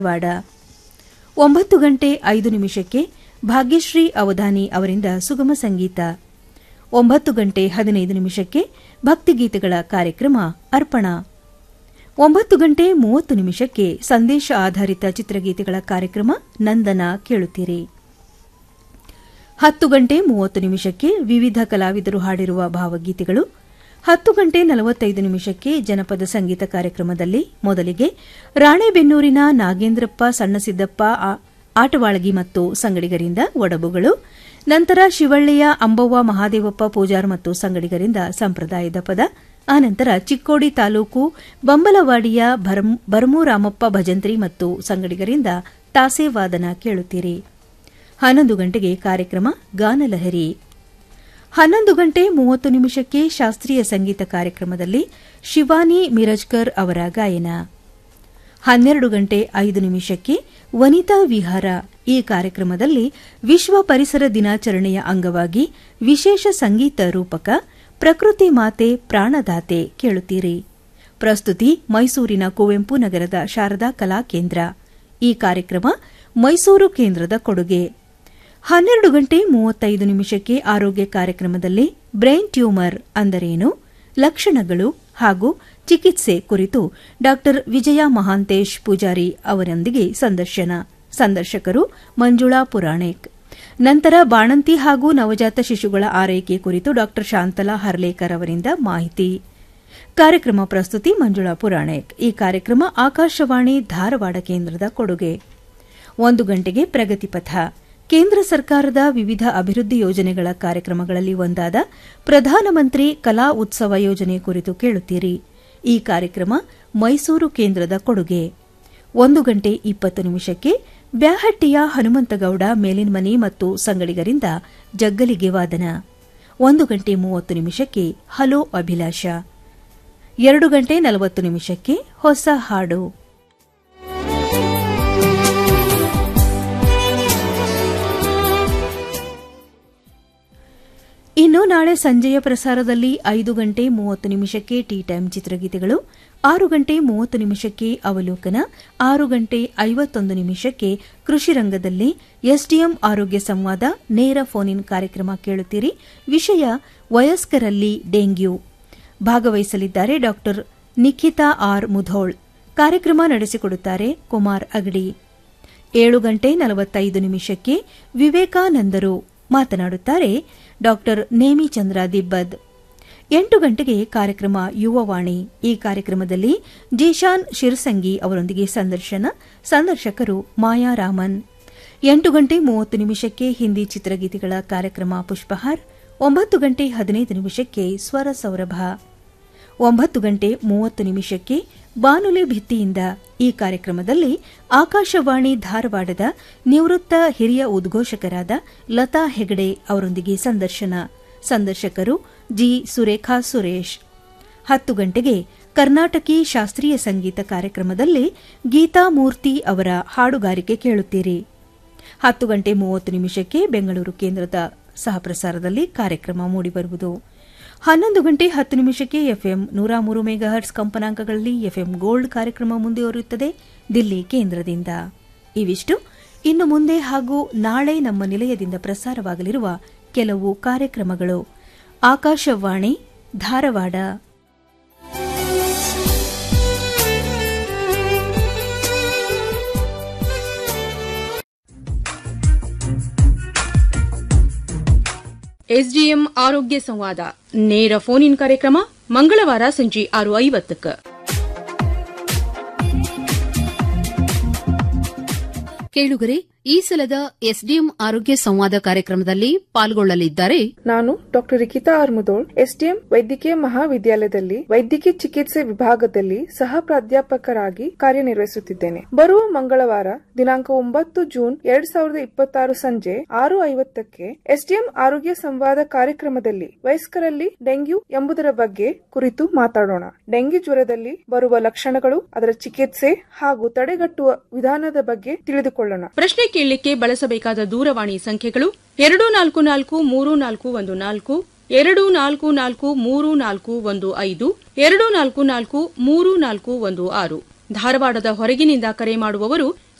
ವಾಡ ಒಂಬತ್ತು ಗಂಟೆ ಐದು ನಿಮಿಷಕ್ಕೆ ಭಾಗ್ಯಶ್ರೀ ಅವಧಾನಿ ಅವರಿಂದ ಸುಗಮ ಸಂಗೀತ ಒಂಬತ್ತು ಗಂಟೆ ಹದಿನೈದು ನಿಮಿಷಕ್ಕೆ ಭಕ್ತಿಗೀತೆಗಳ ಕಾರ್ಯಕ್ರಮ ಅರ್ಪಣಾ ಒಂಬತ್ತು ಗಂಟೆ ಮೂವತ್ತು ನಿಮಿಷಕ್ಕೆ ಸಂದೇಶ ಆಧಾರಿತ ಚಿತ್ರಗೀತೆಗಳ ಕಾರ್ಯಕ್ರಮ ನಂದನ ಕೇಳುತ್ತೀರಿ ಹತ್ತು ಗಂಟೆ ಮೂವತ್ತು ನಿಮಿಷಕ್ಕೆ ವಿವಿಧ ಕಲಾವಿದರು ಹಾಡಿರುವ ಭಾವಗೀತೆಗಳು ಹತ್ತು ಗಂಟೆ ನಲವತ್ತೈದು ನಿಮಿಷಕ್ಕೆ ಜನಪದ ಸಂಗೀತ ಕಾರ್ಯಕ್ರಮದಲ್ಲಿ ಮೊದಲಿಗೆ ರಾಣೆಬೆನ್ನೂರಿನ ನಾಗೇಂದ್ರಪ್ಪ ಸಣ್ಣಸಿದ್ದಪ್ಪ ಆ- ಆಟವಾಳಗಿ ಮತ್ತು ಸಂಗಡಿಗರಿಂದ ಒಡಬುಗಳು ನಂತರ ಶಿವಳ್ಳಿಯ ಅಂಬವ್ವ ಮಹಾದೇವಪ್ಪ ಪೂಜಾರ್ ಮತ್ತು ಸಂಗಡಿಗರಿಂದ ಸಂಪ್ರದಾಯದ ಪದ ಆನಂತರ ಚಿಕ್ಕೋಡಿ ತಾಲೂಕು ಬಂಬಲವಾಡಿಯ ಭರಮ್- ಭರಮೂರಾಮಪ್ಪ ಭಜಂತ್ರಿ ಮತ್ತು ಸಂಗಡಿಗರಿಂದ ತಾಸೆ ವಾದನ ಕೇಳುತ್ತೀರಿ ಹನ್ನೊಂದು ಗಂಟೆಗೆ ಕಾರ್ಯಕ್ರಮ ಗಾನಲಹರಿ ಹನ್ನೊಂದು ಗಂಟೆ ಮೂವತ್ತು ನಿಮಿಷಕ್ಕೆ ಶಾಸ್ತ್ರೀಯ ಸಂಗೀತ ಕಾರ್ಯಕ್ರಮದಲ್ಲಿ ಶಿವಾನಿ ಮಿರಜ್ಕರ್ ಅವರ ಗಾಯನ ಹನ್ನೆರಡು ಗಂಟೆ ಐದು ನಿಮಿಷಕ್ಕೆ ವನಿತಾ ವಿಹಾರ ಈ ಕಾರ್ಯಕ್ರಮದಲ್ಲಿ ವಿಶ್ವ ಪರಿಸರ ದಿನಾಚರಣೆಯ ಅಂಗವಾಗಿ ವಿಶೇಷ ಸಂಗೀತ ರೂಪಕ ಪ್ರಕೃತಿ ಮಾತೆ ಪ್ರಾಣದಾತೆ ಕೇಳುತ್ತೀರಿ ಪ್ರಸ್ತುತಿ ಮೈಸೂರಿನ ಕುವೆಂಪು ನಗರದ ಶಾರದಾ ಕಲಾ ಕೇಂದ್ರ ಈ ಕಾರ್ಯಕ್ರಮ ಮೈಸೂರು ಕೇಂದ್ರದ ಕೊಡುಗೆ ಹನ್ನೆರಡು ಗಂಟೆ ಮೂವತ್ತೈದು ನಿಮಿಷಕ್ಕೆ ಆರೋಗ್ಯ ಕಾರ್ಯಕ್ರಮದಲ್ಲಿ ಬ್ರೈನ್ ಟ್ಯೂಮರ್ ಅಂದರೇನು ಲಕ್ಷಣಗಳು ಹಾಗೂ ಚಿಕಿತ್ಸೆ ಕುರಿತು ಡಾ ವಿಜಯ ಮಹಾಂತೇಶ್ ಪೂಜಾರಿ ಅವರೊಂದಿಗೆ ಸಂದರ್ಶನ ಸಂದರ್ಶಕರು ಮಂಜುಳಾ ಪುರಾಣಿಕ್ ನಂತರ ಬಾಣಂತಿ ಹಾಗೂ ನವಜಾತ ಶಿಶುಗಳ ಆರೈಕೆ ಕುರಿತು ಡಾ ಶಾಂತಲಾ ಹರ್ಲೇಕರ್ ಅವರಿಂದ ಮಾಹಿತಿ ಕಾರ್ಯಕ್ರಮ ಪ್ರಸ್ತುತಿ ಮಂಜುಳಾ ಪುರಾಣಿಕ್ ಈ ಕಾರ್ಯಕ್ರಮ ಆಕಾಶವಾಣಿ ಧಾರವಾಡ ಕೇಂದ್ರದ ಕೊಡುಗೆ ಒಂದು ಗಂಟೆಗೆ ಪ್ರಗತಿಪಥ ಕೇಂದ್ರ ಸರ್ಕಾರದ ವಿವಿಧ ಅಭಿವೃದ್ಧಿ ಯೋಜನೆಗಳ ಕಾರ್ಯಕ್ರಮಗಳಲ್ಲಿ ಒಂದಾದ ಪ್ರಧಾನಮಂತ್ರಿ ಕಲಾ ಉತ್ಸವ ಯೋಜನೆ ಕುರಿತು ಕೇಳುತ್ತೀರಿ ಈ ಕಾರ್ಯಕ್ರಮ ಮೈಸೂರು ಕೇಂದ್ರದ ಕೊಡುಗೆ ಒಂದು ಗಂಟೆ ಇಪ್ಪತ್ತು ನಿಮಿಷಕ್ಕೆ ಬ್ಯಾಹಟ್ಟಿಯ ಹನುಮಂತಗೌಡ ಮೇಲಿನ್ಮನಿ ಮತ್ತು ಸಂಗಡಿಗರಿಂದ ಜಗ್ಗಲಿಗೆ ವಾದನ ಒಂದು ಗಂಟೆ ಮೂವತ್ತು ನಿಮಿಷಕ್ಕೆ ಹಲೋ ಅಭಿಲಾಷ ಎರಡು ಗಂಟೆ ನಲವತ್ತು ನಿಮಿಷಕ್ಕೆ ಹೊಸ ಹಾಡು ಇನ್ನು ನಾಳೆ ಸಂಜೆಯ ಪ್ರಸಾರದಲ್ಲಿ ಐದು ಗಂಟೆ ಮೂವತ್ತು ನಿಮಿಷಕ್ಕೆ ಟೀ ಟೈಮ್ ಚಿತ್ರಗೀತೆಗಳು ಆರು ಗಂಟೆ ಮೂವತ್ತು ನಿಮಿಷಕ್ಕೆ ಅವಲೋಕನ ಆರು ಗಂಟೆ ಐವತ್ತೊಂದು ನಿಮಿಷಕ್ಕೆ ಕೃಷಿ ರಂಗದಲ್ಲಿ ಎಸ್ಡಿಎಂ ಆರೋಗ್ಯ ಸಂವಾದ ನೇರ ಫೋನ್ ಇನ್ ಕಾರ್ಯಕ್ರಮ ಕೇಳುತ್ತೀರಿ ವಿಷಯ ವಯಸ್ಕರಲ್ಲಿ ಡೆಂಗ್ಯೂ ಭಾಗವಹಿಸಲಿದ್ದಾರೆ ಡಾ ನಿಖಿತಾ ಆರ್ ಮುಧೋಳ್ ಕಾರ್ಯಕ್ರಮ ನಡೆಸಿಕೊಡುತ್ತಾರೆ ಕುಮಾರ್ ಅಗಡಿ ಏಳು ಗಂಟೆ ನಲವತ್ತೈದು ನಿಮಿಷಕ್ಕೆ ವಿವೇಕಾನಂದರು ಮಾತನಾಡುತ್ತಾರೆ ಡಾ ನೇಮಿಚಂದ್ರ ದಿಬ್ಬದ್ ಎಂಟು ಗಂಟೆಗೆ ಕಾರ್ಯಕ್ರಮ ಯುವವಾಣಿ ಈ ಕಾರ್ಯಕ್ರಮದಲ್ಲಿ ಜೀಶಾನ್ ಶಿರ್ಸಂಗಿ ಅವರೊಂದಿಗೆ ಸಂದರ್ಶನ ಸಂದರ್ಶಕರು ಮಾಯಾ ರಾಮನ್ ಎಂಟು ಗಂಟೆ ಮೂವತ್ತು ನಿಮಿಷಕ್ಕೆ ಹಿಂದಿ ಚಿತ್ರಗೀತೆಗಳ ಕಾರ್ಯಕ್ರಮ ಪುಷ್ಪಹಾರ್ ಒಂಬತ್ತು ಗಂಟೆ ಹದಿನೈದು ನಿಮಿಷಕ್ಕೆ ಸ್ವರ ಸೌರಭ ಒಂಬತ್ತು ಗಂಟೆ ಮೂವತ್ತು ನಿಮಿಷಕ್ಕೆ ಬಾನುಲಿ ಭಿತ್ತಿಯಿಂದ ಈ ಕಾರ್ಯಕ್ರಮದಲ್ಲಿ ಆಕಾಶವಾಣಿ ಧಾರವಾಡದ ನಿವೃತ್ತ ಹಿರಿಯ ಉದ್ಘೋಷಕರಾದ ಲತಾ ಹೆಗಡೆ ಅವರೊಂದಿಗೆ ಸಂದರ್ಶನ ಸಂದರ್ಶಕರು ಜಿ ಸುರೇಖಾ ಸುರೇಶ್ ಹತ್ತು ಗಂಟೆಗೆ ಕರ್ನಾಟಕಿ ಶಾಸ್ತ್ರೀಯ ಸಂಗೀತ ಕಾರ್ಯಕ್ರಮದಲ್ಲಿ ಗೀತಾ ಮೂರ್ತಿ ಅವರ ಹಾಡುಗಾರಿಕೆ ಕೇಳುತ್ತೀರಿ ಹತ್ತು ಗಂಟೆ ಮೂವತ್ತು ನಿಮಿಷಕ್ಕೆ ಬೆಂಗಳೂರು ಕೇಂದ್ರದ ಸಹಪ್ರಸಾರದಲ್ಲಿ ಕಾರ್ಯಕ್ರಮ ಮೂಡಿಬರುವುದು ಹನ್ನೊಂದು ಗಂಟೆ ಹತ್ತು ನಿಮಿಷಕ್ಕೆ ಎಫ್ಎಂ ನೂರ ಮೂರು ಮೆಗಾಹರ್ಟ್ಸ್ ಕಂಪನಾಂಕಗಳಲ್ಲಿ ಎಫ್ಎಂ ಗೋಲ್ಡ್ ಕಾರ್ಯಕ್ರಮ ಮುಂದುವರಿಯುತ್ತದೆ ದಿಲ್ಲಿ ಕೇಂದ್ರದಿಂದ ಇವಿಷ್ಟು ಇನ್ನು ಮುಂದೆ ಹಾಗೂ ನಾಳೆ ನಮ್ಮ ನಿಲಯದಿಂದ ಪ್ರಸಾರವಾಗಲಿರುವ ಕೆಲವು ಕಾರ್ಯಕ್ರಮಗಳು ಆಕಾಶವಾಣಿ ಧಾರವಾಡ ಎಸ್ಡಿಎಂ ಆರೋಗ್ಯ ಸಂವಾದ ನೇರ ಫೋನ್ ಇನ್ ಕಾರ್ಯಕ್ರಮ ಮಂಗಳವಾರ ಸಂಜೆ ಆರು ಐವತ್ತಕ್ಕೆ ಕೇಳುಗರೆ ಈ ಸಲದ ಎಸ್ಡಿಎಂ ಆರೋಗ್ಯ ಸಂವಾದ ಕಾರ್ಯಕ್ರಮದಲ್ಲಿ ಪಾಲ್ಗೊಳ್ಳಲಿದ್ದಾರೆ ನಾನು ಡಾಕ್ಟರ್ ರಿಕಿತಾ ಆರ್ಮುದೋಳ್ ಎಸ್ಡಿಎಂ ವೈದ್ಯಕೀಯ ಮಹಾವಿದ್ಯಾಲಯದಲ್ಲಿ ವೈದ್ಯಕೀಯ ಚಿಕಿತ್ಸೆ ವಿಭಾಗದಲ್ಲಿ ಸಹ ಪ್ರಾಧ್ಯಾಪಕರಾಗಿ ಕಾರ್ಯನಿರ್ವಹಿಸುತ್ತಿದ್ದೇನೆ ಬರುವ ಮಂಗಳವಾರ ದಿನಾಂಕ ಒಂಬತ್ತು ಜೂನ್ ಎರಡ್ ಸಾವಿರದ ಇಪ್ಪತ್ತಾರು ಸಂಜೆ ಆರು ಐವತ್ತಕ್ಕೆ ಎಸ್ಡಿಎಂ ಆರೋಗ್ಯ ಸಂವಾದ ಕಾರ್ಯಕ್ರಮದಲ್ಲಿ ವಯಸ್ಕರಲ್ಲಿ ಡೆಂಗ್ಯೂ ಎಂಬುದರ ಬಗ್ಗೆ ಕುರಿತು ಮಾತಾಡೋಣ ಡೆಂಗ್ಯೂ ಜ್ವರದಲ್ಲಿ ಬರುವ ಲಕ್ಷಣಗಳು ಅದರ ಚಿಕಿತ್ಸೆ ಹಾಗೂ ತಡೆಗಟ್ಟುವ ವಿಧಾನದ ಬಗ್ಗೆ ತಿಳಿದುಕೊಳ್ಳೋಣ ಪ್ರಶ್ನೆ ಕೇಳಲಿಕ್ಕೆ ಬಳಸಬೇಕಾದ ದೂರವಾಣಿ ಸಂಖ್ಯೆಗಳು ಎರಡು ನಾಲ್ಕು ನಾಲ್ಕು ಮೂರು ನಾಲ್ಕು ಒಂದು ನಾಲ್ಕು ಎರಡು ನಾಲ್ಕು ನಾಲ್ಕು ಮೂರು ನಾಲ್ಕು ಒಂದು ಐದು ಎರಡು ನಾಲ್ಕು ನಾಲ್ಕು ಮೂರು ನಾಲ್ಕು ಒಂದು ಆರು ಧಾರವಾಡದ ಹೊರಗಿನಿಂದ ಕರೆ ಮಾಡುವವರು